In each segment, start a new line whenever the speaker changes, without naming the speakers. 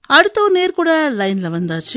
அடுத்த ஒரு நேர் கூட லைன்ல வந்தாச்சு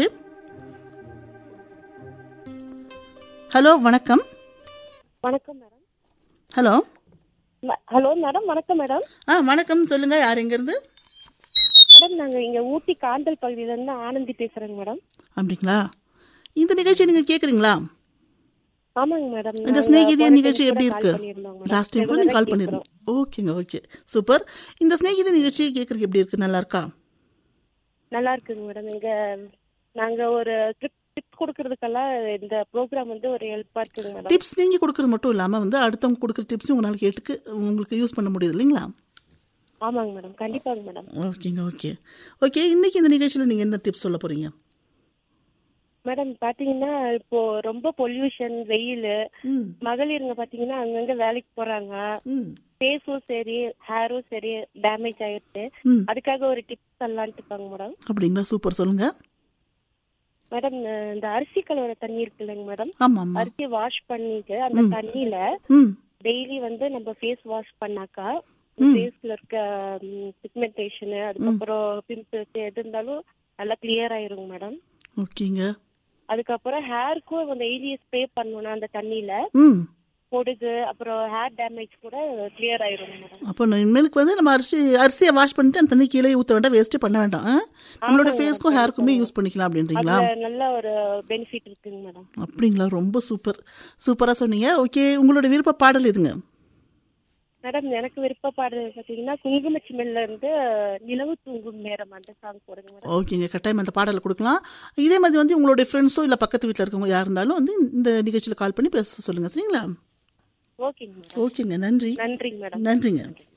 ஹலோ வணக்கம்
வணக்கம் மேடம்
ஹலோ
ம- ஹலோ மேடம் வணக்கம் மேடம்
ஆ வணக்கம் சொல்லுங்க யார் எங்கேருந்து
மேடம் நாங்க இங்க ஊட்டி காந்தல் பகுதியில இருந்து ஆனந்தி பேசுறேங்க மேடம்
அப்படிங்களா இந்த நிகழ்ச்சி நீங்க கேக்குறீங்களா
ஆமாங்க மேடம்
இந்த
நாங்க
ஸ்நேகிதிய
போன
நிகழ்ச்சி
time
எப்படி
கூட
இருக்கு
call பண்ணியிருந்தோங்க madam.
லாஸ்ட் டைம் கூட
regular
நீங்க
ஆ
கால் பண்ணிருந்தோம் ஓகேங்க ஓகே சூப்பர் இந்த ஸ்நேகிதி நிகழ்ச்சி கேட்கறதுக்கு எப்படி இருக்கு நல்லா இருக்கா
நல்லா இருக்குங்க மேடம் இங்க நாங்க ஒரு ட்ரிப் டிப்ஸ் கொடுக்கறதுக்கெல்லாம் இந்த ப்ரோக்ராம் வந்து ஒரு ஹெல்ப்பா இருக்குங்க மேடம்
டிப்ஸ் நீங்க கொடுக்கறது மட்டும் இல்லாம வந்து அடுத்தவங்க கொடுக்குற டிப்ஸ் உங்களால கேட்டுக்கு உங்களுக்கு யூஸ் பண்ண முடியுது இல்லைங்களா
ஆமாங்க மேடம் கண்டிப்பாங்க மேடம்
ஓகேங்க ஓகே ஓகே இன்னைக்கு இந்த நிகழ்ச்சியில நீங்க என்ன டிப்ஸ் சொல்ல போறீங்க
மேடம் பாத்தீங்கன்னா இப்போ ரொம்ப பொல்யூஷன் வெயில்
ம்
மகளிருங்க பாத்தீங்கன்னா அங்கங்க வேலைக்கு போறாங்க
ம்
ஃபேஸும் சரி ஹேரும் சரி டேமேஜ் ஆயிடுச்சு
ம்
அதுக்காக ஒரு டிப்ஸ் தரலான்ட்டு இருக்காங்க மேடம்
அப்படிங்களா சூப்பர் சொல்லுங்க
மேடம் இந்த அரிசி கலவர தண்ணி இருக்கு இல்லைங்க மேடம்
ஆமா ஆமா
அரிசி வாஷ் பண்ணிட்டு அந்த தண்ணியில
ம்
டெய்லி வந்து நம்ம ஃபேஸ் வாஷ் பண்ணாக்கா ஃபேஸ்ல இருக்க பிக்மெண்டேஷன் அதுக்கப்புறம் பிம்பிள்ஸ் எது இருந்தாலும் நல்லா கிளியர் ஆயிருங்க மேடம்
ஓகேங்க
அதுக்கப்புறம் ஹேருக்கும் டெய்லி ஸ்ப்ரே பண்ணணும் அந்த தண்ணியில
ம்
பொடுகு அப்புறம் ஹேர் டேமேஜ் கூட கிளியர் ஆயிருங்க மேடம்
அப்போ நான் இனிமேலுக்கு வந்து நம்ம அரிசி அரிசியை வாஷ் பண்ணிட்டு அந்த தண்ணி கீழே ஊற்ற வேண்டாம் வேஸ்ட்டே பண்ண வேண்டாம் ஆ? நம்மளோட ஃபேஸ்க்கும் ஹேருக்குமே யூஸ் பண்ணிக்கலாம் அப்படின்றீங்களா
அதுல நல்ல ஒரு பெனிஃபிட் இருக்குங்க மேடம்
அப்படிங்களா ரொம்ப சூப்பர் சூப்பராக சொன்னீங்க ஓகே உங்களோட விருப்ப பாடல் எதுங்க
மேடம் எனக்கு விருப்ப பாடல் பாத்தீங்கன்னா குங்குமச்சிமெல்ல இருந்து நிலவு தூங்கும் நேரம் அந்த சாங் போடுங்க மேடம்
ஓகேங்க கட்டாயம் அந்த பாடலை கொடுக்கலாம் இதே மாதிரி வந்து உங்களுடைய ஃப்ரெண்ட்ஸோ இல்லை பக்கத்து வீட்டில் இருக்கவங்க யார் இருந்தாலும் வந்து இந்த நிகழ்ச்சியில் கால் பண்ணி பேச சொல்லுங்கள் சரிங்களா
ஓகேங்க மேடம்
ஓகேங்க நன்றி
நன்றிங்க மேடம்
நன்றிங்க